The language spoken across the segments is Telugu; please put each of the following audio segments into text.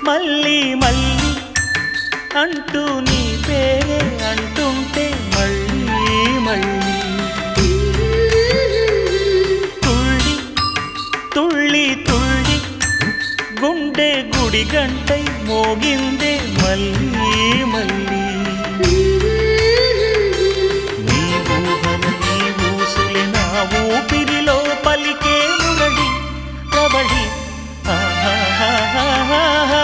మళ్ళీ మళ్ళీ అంటూ నీ పేరే అంటుంటే మళ్ళీ మళ్ళీ తుళ్ళి తుళ్ళి తుళ్ళి గుండె గుడి గంటై మోగిందే మళ్ళీ మళ్ళీ నీ ఊహలు నీ ఊసులే నా ఊపిరిలో పలికే మురళి కబడి ఆహాహాహాహా,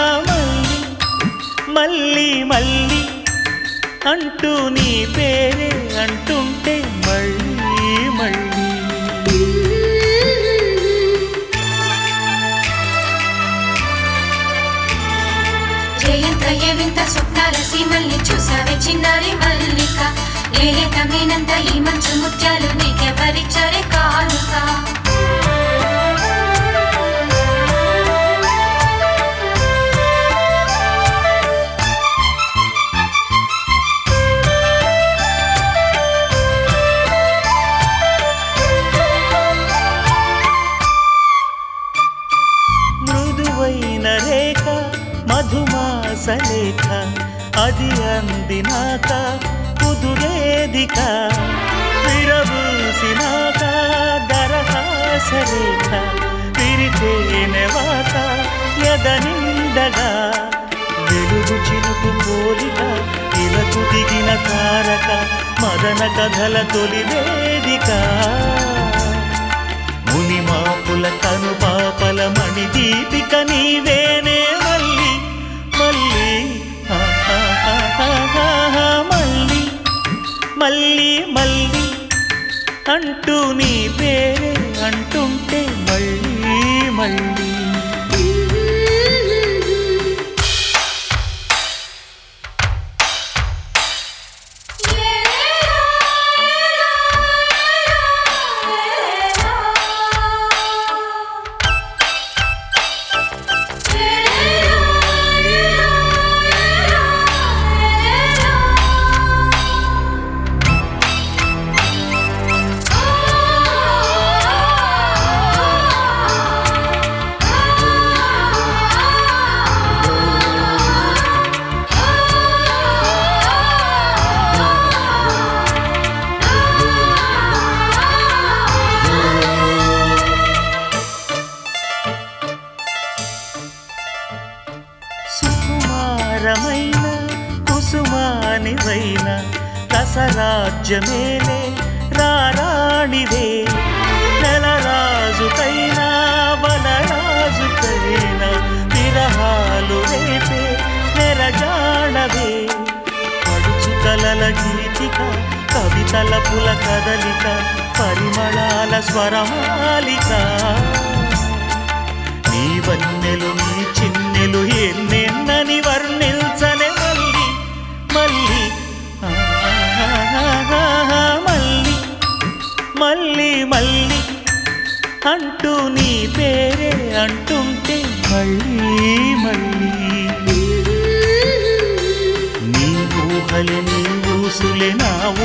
మళ్ళీ మళ్ళీ మళ్ళీ అంటూ నీ పేరే అంటుంటే మళ్ళీ మళ్ళీ జయంత వింత స్వప్నాల సీమల్ని చూసావే చిన్నారి మల్లిక లేలేత మీనంత ఈ మంచు ముత్యాలు నీకెవరిచ్చరే కానుక మృదువైన రేఖ మధుమాస లేఖ అది అందినాక కుదురేదిక విరబూసినాక దరహాస రేఖ విరితేనెవాత ఎదనిండగా వెలుగు చినుకు పోలిక ఇలకు దిగిన తారక మదన కథల తొలి వేదిక ముని మాపుల కను పాపల మణి దీపిక నీవేనే మళ్ళీ మళ్ళీ ఆహాహాహాహా, మళ్ళీ మళ్ళీ మళ్ళీ అంటూ నీ పేరే అంటుంటే మళ్ళీ మళ్ళీ సుకుమారమైన కుసుమానివైన రసరాజ్యమేలే రారాణివే నెలరాజుకైనా వనరాజుకైనా విరహాలు రేపే నెరజాడవే పడుచు కలల గీతిక కవితల పుల కదలిక పరిమళాల స్వరమాలిక నీ వన్నెలు నీ చిన్నెలు ఎన్నెన్నని వర్ణించనే మళ్ళీ మళ్ళీ ఆహాహాహాహా, మళ్ళీ మళ్ళీ మళ్ళీ అంటూ నీ పేరే అంటుంటే మళ్ళీ మళ్ళీ నీ ఊహలే నీ ఊసులే నా